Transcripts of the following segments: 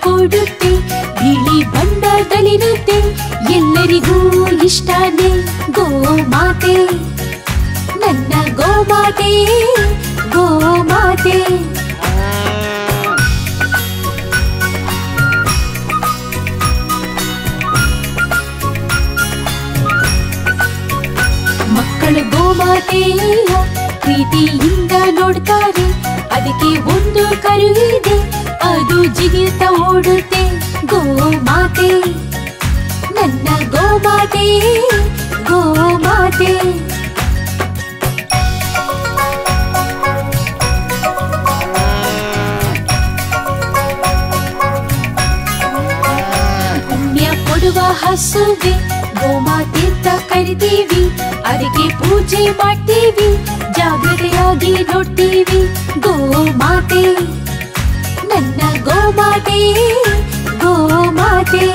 ಕೊಡುತ್ತೆ ಬಿಳಿ ಬಣ್ಣದಲ್ಲಿರುತ್ತೆ ಎಲ್ಲರಿಗೂ ಇಷ್ಟನೇ ಗೋಮಾತೆ ನನ್ನ ಗೋಮಾತೆ ಗೋಮಾತೆ ಮಕ್ಕಳು ಗೋಮಾತೆಯ ಪ್ರೀತಿಯಿಂದ ನೋಡ್ತಾರೆ ಅದಕ್ಕೆ ಒಂದು ಕರು ಇದೆ ಅದು ಜಿಗಿಯುತ್ತಾ ಓಡುತ್ತೆ ಗೋಮಾತೆ ನನ್ನ ಗೋಮಾತೆ ಗೋಮಾತೆ ಪುಣ್ಯ ಕೊಡುವ ಹಸುವೆ ಗೋಮಾತೆ ಅಂತ ಕರಿತೀವಿ ಅದಕ್ಕೆ ಪೂಜೆ ಮಾಡ್ತೀವಿ ಜಾಗ್ರತೆಯಾಗಿ ನೋಡ್ತೀವಿ ಗೋಮಾತೆ ನನ್ನ ಗೋಮಾತೆ ಗೋಮಾತೆ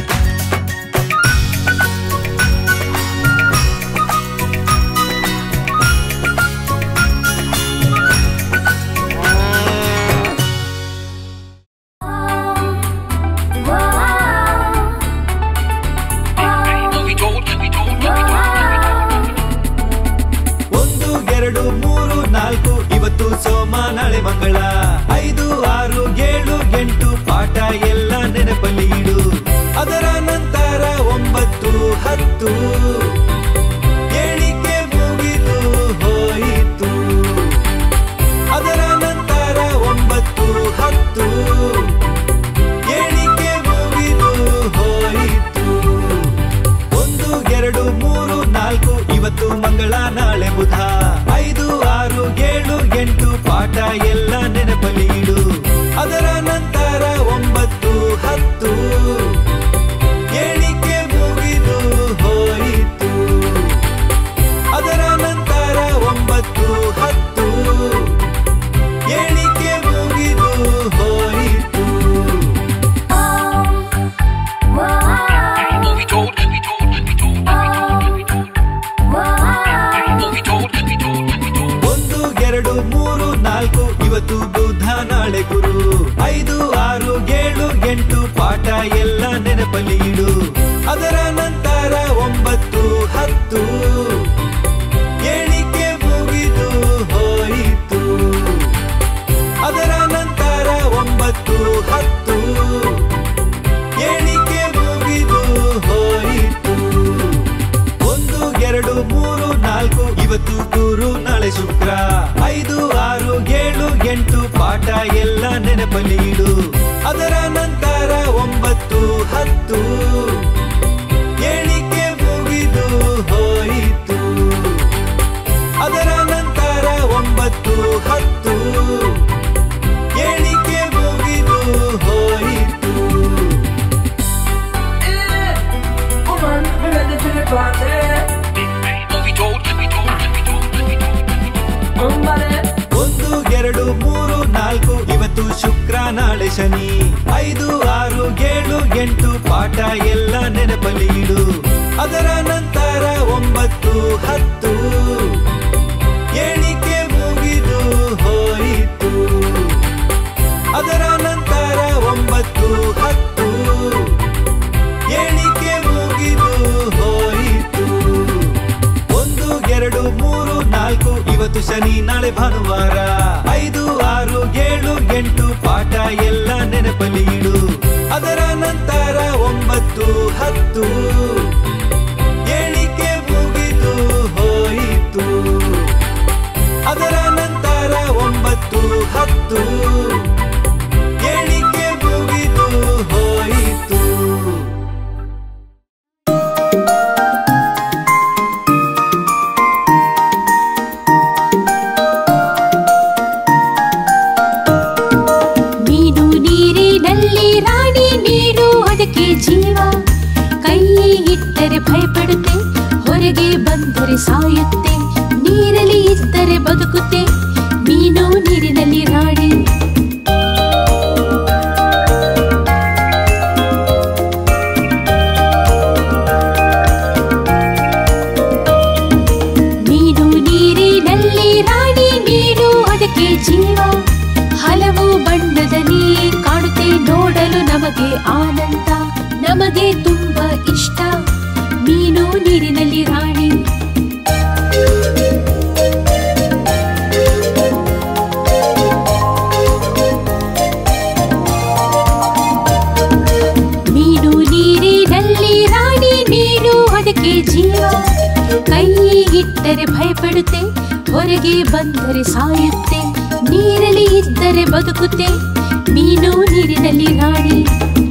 ಒಂದು ಎರಡು ಮೂರು ನಾಲ್ಕು ಇವತ್ತು ಸೋಮ ನಾಳೆ ಮಂಗಳ ಐದು ಆರು ಏಳು ಎಂಟು ಪಾಠ ಎಲ್ಲ ನೆನಪಲ್ಲಿ ಇಡು ಅದರ ನಂತರ ಒಂಬತ್ತು ಹತ್ತು ಏಳಿಗೆ ಮುಗಿದು ಹೋಯಿತು ಅದರ ನಂತರ ಒಂಬತ್ತು ಹತ್ತು ಏಳಿಗೆ ಮುಗಿದು ಹೋಯಿತು ಒಂದು ಎರಡು ಮೂರು ನಾಲ್ಕು ಇವತ್ತು ಮಂಗಳ ನಾಳೆ ಬುಧ ಐದು ಆರು ಏಳು ಎಂಟು ಪಾಠ ಎಲ್ಲ ನೆನಪಲ್ಲಿ ಇಡು ಅದರ ನಂತರ ಒಂಬತ್ತು ಹತ್ತು ಏಳಿಗೆ ಮುಗಿದು ಹೋಯಿತು ಅದರ ನಂತರ ಒಂಬತ್ತು ಹತ್ತು ಏಳಿಗೆ ಮುಗಿದು ಹೋಯಿತು ಒಂದು ಎರಡು ಮೂರು ನಾಲ್ಕು ಇವತ್ತು ಬುಧ ನಾಳೆ ಗುರು ಐದು ಆರು ಏಳು ಎಂಟು ಪಾಠ ಎಲ್ಲ ನೆನಪಲ್ಲಿ ಇಡು ಅದರ ನಂತರ ಒಂಬತ್ತು ಹತ್ತು ಏಳಿಗೆ ಮುಗಿದು ಹೋಯಿತು ಅದರ ನಂತರ ಒಂಬತ್ತು ಹತ್ತು ಏಳಿಗೆ ಮುಗಿದು ಹೋಯಿತು ಒಂದು ಎರಡು ಮೂರು ನಾಲ್ಕು ಇವತ್ತು ಗುರು ನಾಳೆ ಶುಕ್ರ ಐದು ಆರು ಏಳು ಎಂಟು ಪಾಠ ಎಲ್ಲ ನೆನಪಲ್ಲಿ ಇಡು ಅದರ ನಂತರ ಒಂಬತ್ತು ಹತ್ತು ಏಳಿಗೆ ಮುಗಿದು ಹೋಯಿತು ಅದರ ನಂತರ ಒಂಬತ್ತು ಹತ್ತು ಏಳಿಗೆ ಮುಗಿದು ಹೋಯಿತು Woman, we're ready to the party. Somebody, ಒಂದು ಎರಡು ಮೂರು ನಾಲ್ಕು ಇವತ್ತು ಶುಕ್ರ ನಾಳೆ ಶನಿ ಐದು ಆರು ಏಳು ಎಂಟು ಪಾಠ ಎಲ್ಲ ನೆನಪಲ್ಲಿ ಇಡು ಅದರ ನಂತರ ಒಂಬತ್ತು ಹತ್ತು ಏಳಿಗೆ ಮುಗಿದು ಹೋಯಿತು ಅದರ ನಂತರ ಒಂಬತ್ತು ಹತ್ತು ಏಳಿಗೆ ಮುಗಿದು ಹೋಯಿತು ಒಂದು ಎರಡು ಮೂರು ನಾಲ್ಕು ಇವತ್ತು ಶನಿ ನಾಳೆ ಭಾನುವಾರ ಐದು ಆರು ಏಳು ಎಂಟು ಪಾಠ ಎಲ್ಲ ನೆನಪಲ್ಲಿ ಇಡು ಅದರ ನಂತರ ಒಂಬತ್ತು ಹತ್ತು ಏಳಿಗೆ ಮುಗಿದು ಹೋಯಿತು ಅದರ ನಂತರ ಒಂಬತ್ತು ಹತ್ತು ಏಳಿಗೆ ಮುಗಿದು ಹೋಯಿತು ಮೀನು ನೀರಿನಲ್ಲಿ ರಾಣಿ ನೀರು ಅದಕ್ಕೆ ಜೀವ ಕೈ ಇಟ್ಟರೆ ಭಯಪಡುತ್ತೆ ಹೊರಗೆ ಬಂದರೆ ಸಾಯುತ್ತೆ ನೀರಲ್ಲಿ ಇದ್ದರೆ ಬದುಕುತ್ತೆ ಮೀನು ನೀರಿನಲ್ಲಿ ರಾಣಿ ಮೀನು ನೀರಿನಲ್ಲಿ ರಾಣಿ ನೀರು ಅದಕ್ಕೆ ಜೀವ ಹಲವು ಬಣ್ಣದಲ್ಲಿ ಕಾಣುತ್ತೆ ನೋಡಲು ನನಗೆ ತುಂಬಾ ಇಷ್ಟ ಮೀನು ನೀರಿನಲ್ಲಿ ರಾಣಿ ಮೀನು ನೀರಿನಲ್ಲಿ ರಾಣಿ ನೀರು ಅದಕ್ಕೆ ಜೀವ ಕೈ ಇಟ್ಟರೆ ಭಯಪಡುತ್ತೆ ಹೊರಗೆ ಬಂದರೆ ಸಾಯುತ್ತೆ ನೀರಲ್ಲಿ ಇದ್ದರೆ ಬದುಕುತ್ತೆ ಮೀನು ನೀರಿನಲ್ಲಿ ರಾಣಿ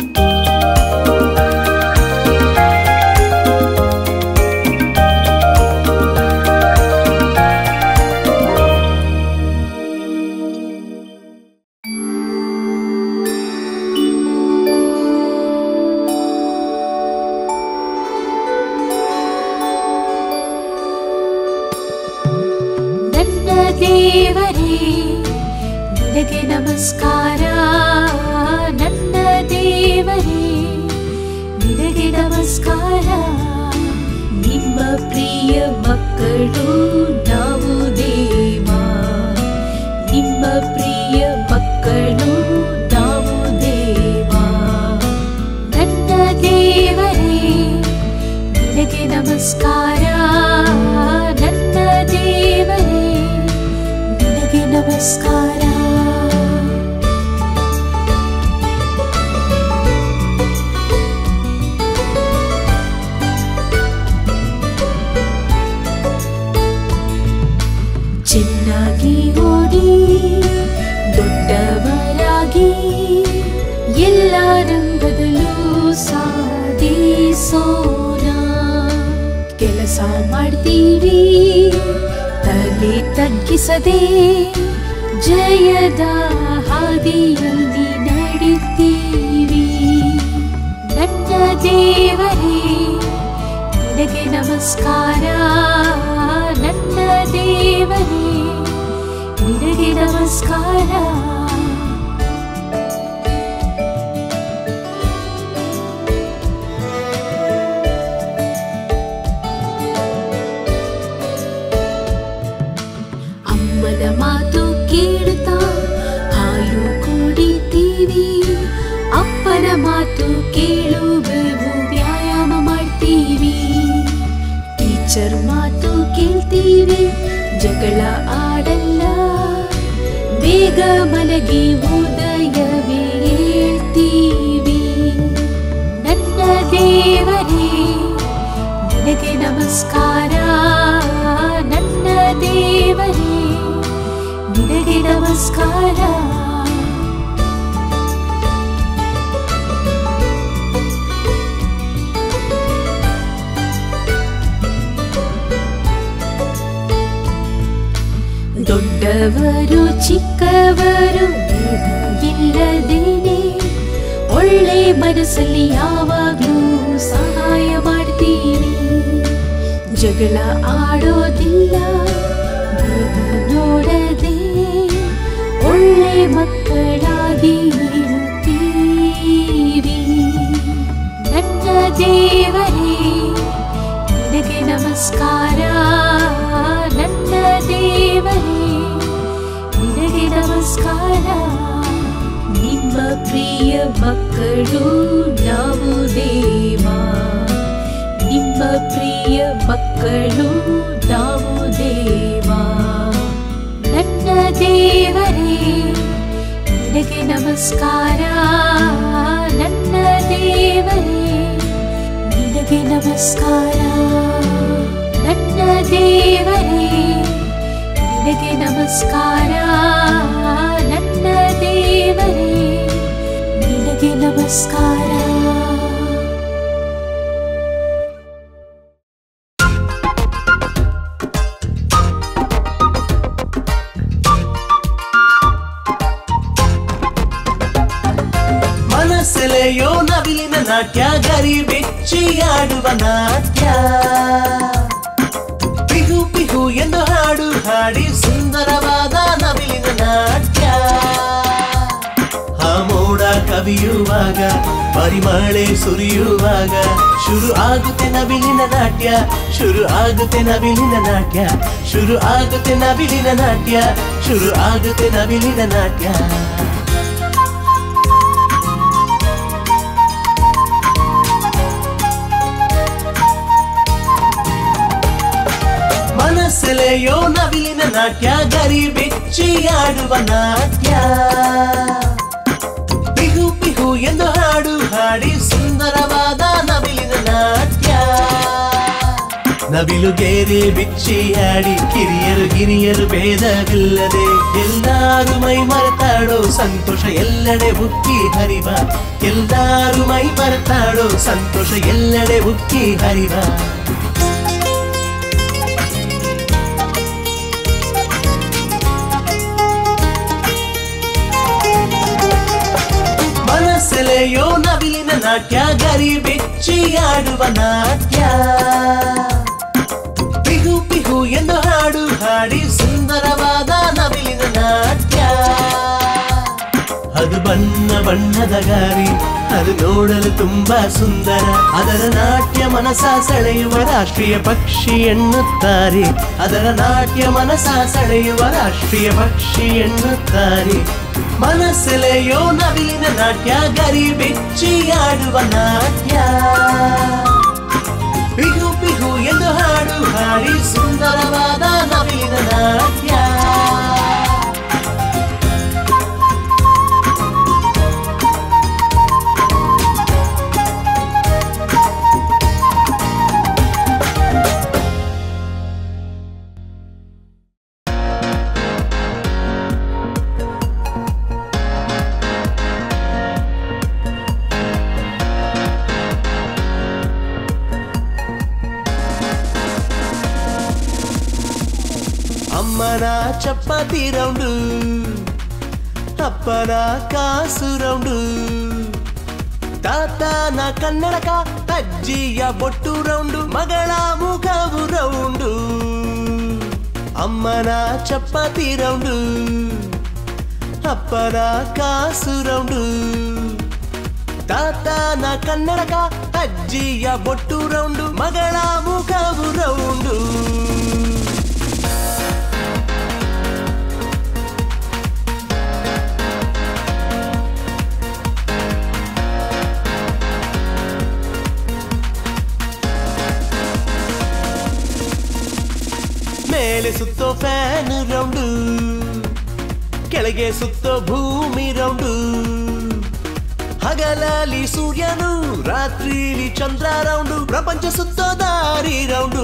ನನ್ನ ದೇವರೇ ನಿನಗೆ ನಮಸ್ಕಾರ ನನ್ನ ದೇವರೇ ನಿನಗೆ ನಮಸ್ಕಾರ ನಿಮ್ಮ ಪ್ರಿಯ ಮಕ್ಕಳು ನಾವು ದೇವ ನಿಮ್ಮ ಪ್ರಿಯ ಮಕ್ಕಳು ನಾವು ದೇವ ನನ್ನ ದೇವರೇ ನಿನಗೆ ನಮಸ್ಕಾರ ನನ್ನ ದೇವರೇ ನಿನಗೆ ನಮಸ್ಕಾರ ಚೆನ್ನಾಗಿ ಓಡಿ ದೊಡ್ಡವರಾಗಿ ಎಲ್ಲ ರಂಗದಲ್ಲೂ ಸಾಧಿಸೋಣ ಕೆಲಸ ಮಾಡ್ತೀವಿ ತಲೆ ತಗ್ಗಿಸದೆ ಜಯದ ಹಾದಿಯಲ್ಲಿ ನಡೀತೀವಿ ನನ್ನ ದೇವರೇ ನಿನಗೆ ನಮಸ್ಕಾರ ನನ್ನ ದೇವರೇ ನಿನಗೆ ನಮಸ್ಕಾರ ಅಮ್ಮನ ಮಾತು ಕೇಳುತ್ತಾ ಹಾಲು ಕುಡಿತೀವಿ ಅಪ್ಪನ ಮಾತು ಕೇಳುವೆವು ವ್ಯಾಯಾಮ ಮಾಡ್ತೀವಿ ಟೀಚರ್ ಮಾತು ಕೇಳ್ತೀವಿ ಜಗಳ ಆಡಲ್ಲ ಬೇಗ ಮಲಗಿ ಉದಯವೇ ಹೇಳ್ತೀವಿ ನನ್ನ ದೇವರೇ ನಿನಗೆ ನಮಸ್ಕಾರ ನನ್ನ ದೇವರೇ ನಿನಗೆ ನಮಸ್ಕಾರ ದೊಡ್ಡವರು ಚಿಕ್ಕವರು ಭೇದ ಇಲ್ಲದೇನೆ ಒಳ್ಳೆ ಮನಸ್ಸಲ್ಲಿ ಯಾವಾಗ್ಲೂ ಸಹಾಯ ಮಾಡ್ತೀವಿ ಜಗಳ ಆಡೋದಿಲ್ಲ ಭೇದ ನೋಡದೆ ಒಳ್ಳೆ ಮಕ್ಕಳಾಗಿ ಇರುತ್ತೀವಿ ನನ್ನ ದೇವರೇ ನಿನಗೆ ನಮಸ್ಕಾರ ನನ್ನ ದೇವರೇ ನಿನಗೆ ನಮಸ್ಕಾರ ನಿಮ್ಮ ಪ್ರಿಯ ಮಕ್ಕಳು ನಾವು ದೇವ ನಿಮ್ಮ ಪ್ರಿಯ ಮಕ್ಕಳು ನಾವು ದೇವ ನನ್ನ ದೇವರೇ ನಿನಗೆ ನಮಸ್ಕಾರ ನನ್ನ ದೇವರೇ ನಿನಗೆ ನಮಸ್ಕಾರ ನನ್ನ ದೇವರೇ ನಿನಗೆ ನಮಸ್ಕಾರ ನನ್ನ ದೇವರೇ ನಿನಗೆ ನಮಸ್ಕಾರ ಮನಸ್ಸೆಲೆಯೋ ನವಿಲಿನ ನಾಟ್ಯ ಗರಿ ಬೆಚ್ಚಿಯಾಡುವ ನಾಟ್ಯ ಪಿಹು ಪಿಹು ಎಂದು ಹಾಡು ಹಾಡಿ ಸುಂದರವಾದ ನವಿಲಿನ ನಾಟ್ಯ ಆ ಮೋಡ ಕವಿಯುವಾಗ ಪರಿಮಳೆ ಸುರಿಯುವಾಗ ಶುರು ಆಗುತ್ತೆ ನವಿಲಿನ ನಾಟ್ಯ ಶುರು ಆಗುತ್ತೆ ನವಿಲಿನ ನಾಟ್ಯ ಶುರು ಆಗುತ್ತೆ ನವಿಲಿನ ನಾಟ್ಯ ಶುರು ಆಗುತ್ತೆ ನವಿಲಿನ ನಾಟ್ಯ ಮನಸ್ಸೆಲೆಯೋ ನವಿಲಿನ ನಾಟ್ಯ ಗರಿ ಬೆಚ್ಚಿಯಾಡುವ ನಾಟ್ಯ ಪಿಹು ಪಿಹು ಎಂದು ಹಾಡು ಹಾಡಿ ಸುಂದರವಾದ ನವಿಲಿನ ನಾಟ್ಯ ನವಿಲು ಗೆರೆ ಬಿಚ್ಚಿಯಾಡಿ ಕಿರಿಯರು ಗಿರಿಯರು ಭೇದವಿಲ್ಲದೆ ಎಲ್ಲಾರು ಮೈ ಮರೆತಾಡೋ ಸಂತೋಷ ಎಲ್ಲೆಡೆ ಉಕ್ಕಿ ಹರಿವ ಎಲ್ಲಾರು ಮೈ ಮರೆತಾಡೋ ಸಂತೋಷ ಎಲ್ಲೆಡೆ ಉಕ್ಕಿ ಹರಿವ ಮನಸ್ಸೆಲೆಯೋ ನವಿಲಿನ ನಾಟ್ಯ ಗರಿ ಬೆಚ್ಚಿಯಾಡುವ ನಾಟ್ಯ ಪಿಹು ಪಿಹು ಎಂದು ಹಾಡು ಹಾಡಿ ಸುಂದರವಾದ ನವಿಲಿನ ನಾಟ್ಯ ಅದು ಬಣ್ಣ ಬಣ್ಣದ ಗಾರಿ ಅದು ನೋಡಲು ತುಂಬಾ ಸುಂದರ ಅದರ ನಾಟ್ಯ ಮನಸ ಸೆಳೆಯುವ ರಾಷ್ಟ್ರೀಯ ಪಕ್ಷಿ ಎನ್ನುತ್ತಾರೆ ಅದರ ನಾಟ್ಯ ಮನಸ ಸೆಳೆಯುವ ರಾಷ್ಟ್ರೀಯ ಪಕ್ಷಿ ಎನ್ನುತ್ತಾರೆ ಮನಸ್ಸೆಲೆಯೋ ನವಿಲಿನ ನಾಟ್ಯ ಗರಿ ಬೆಚ್ಚಿಯಾಡುವ ನಾಟ್ಯ ಪಿಹು ಪಿಹು ಎಂದು ಹಾಡು ಹಾಡಿ ಸುಂದರವಾದ ನವಿಲಿನ ನಾಟ್ಯ ಅಮ್ಮನ ಚಪಾತಿ ರೌಂಡು ಅಪ್ಪನ ಕಾಸು ರೌಂಡು ತಾತನ ಕನ್ನಡಕ ಅಜ್ಜಿಯ ಬೊಟ್ಟು ರೌಂಡು ಮಗಳ ಮುಖವು ರೌಂಡು ಅಮ್ಮನ ಚಪಾತಿ ರೌಂಡು ಅಪ್ಪನ ಕಾಸು ರೌಂಡು ತಾತನ ಕನ್ನಡಕ ಅಜ್ಜಿಯ ಬೊಟ್ಟು ರೌಂಡು ಮಗಳ ಮುಖವು ರೌಂಡು ಮೇಲೆ ಸುತ್ತೋ ಫ್ಯಾನ್ ರೌಂಡು ಕೆಳಗೆ ಸುತ್ತೋ ಭೂಮಿ ರೌಂಡು ಹಗಲಲ್ಲಿ ಸೂರ್ಯನು ರಾತ್ರಿಲಿ ಚಂದ್ರ ರೌಂಡು ಪ್ರಪಂಚ ಸುತ್ತೋ ದಾರಿ ರೌಂಡು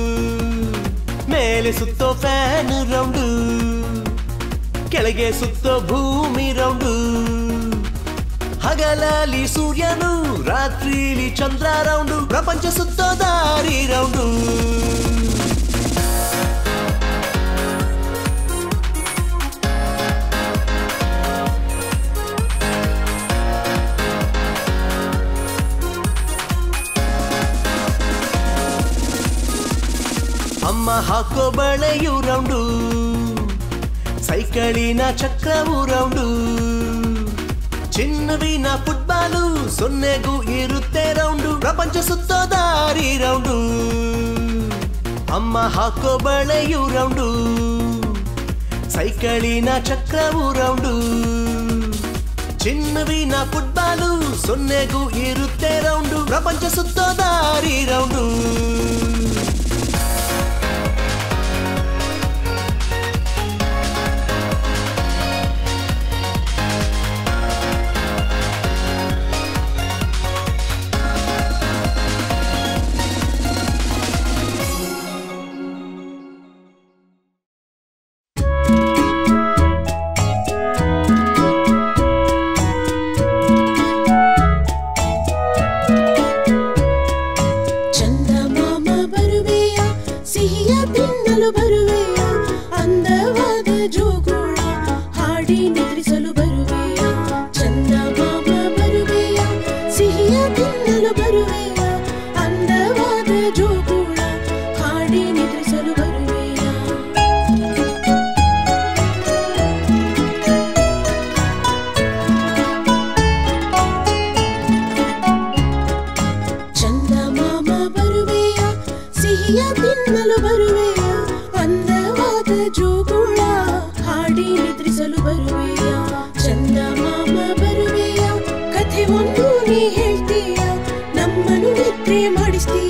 ಮೇಲೆ ಸುತ್ತೋ ಫ್ಯಾನ್ ರೌಂಡು ಕೆಳಗೆ ಸುತ್ತೋ ಭೂಮಿ ರೌಂಡು ಹಗಲಲ್ಲಿ ಸೂರ್ಯನು ರಾತ್ರಿಲಿ ಚಂದ್ರ ರೌಂಡು ಪ್ರಪಂಚ ಸುತ್ತೋ ದಾರಿ ರೌಂಡು ಅಮ್ಮ ಹಾಕೋ ಬಳೆಯು ರೌಂಡು ಸೈಕಳಿನ ಚಕ್ರವು ರೌಂಡು ಚಿನ್ನವಿನ ಫುಟ್ಬಾಲು ಸೊನ್ನೆಗೂ ಇರುತ್ತೆ ರೌಂಡು ಪ್ರಪಂಚ ಸುತ್ತೋ ದಾರಿ ರೌಂಡು ಅಮ್ಮ ಹಾಕೋ ಬಳೆಯು ರೌಂಡು ಸೈಕಳಿನ ಚಕ್ರವು ರೌಂಡು ಚಿನ್ನವಿನ ಫುಟ್ಬಾಲು ಸೊನ್ನೆಗೂ ಇರುತ್ತೆ ರೌಂಡು ಪ್ರಪಂಚ ಸುತ್ತೋ ದಾರಿ ರೌಂಡು ಚಂದಮಾಮ ಬರುವೆಯ ಸಿಹಿಯ ತಿನ್ನಲು ಬರುವೆಯ ಅಂದವಾದ ಜೋಗುಳ ಹಾಡಿ ನಿದ್ರಿಸಲು ಬರುವೆಯ ಚಂದಮಾಮ ಬರುವೆಯ ಸಿಹಿಯ ತಿನ್ನಲು ಬರುವೆಯ ಅಂದವಾದ ಜೋಗುಳ ಹಾಡಿ ನಿದ್ರಿಸಲು ಬರುವೆಯ ಚಂದಮಾಮ ಬರುವೆಯ ಸಿಹಿಯ ತಿನ್ನಲು ಬರುವೆಯ ಅಂದವಾದ ಜೋಗುಳ ಹಾಡಿ ನಿದ್ರಿಸಲು ಬರುವೆಯ ಚಂದಮಾಮ ಬರುವೆಯ ಕಥೆ ಒಂದು ನೀ ಹೇಳ್ತೀಯ ನಮ್ಮನ್ನು ನಿದ್ರೆ ಮಾಡಿಸ್ತೀಯ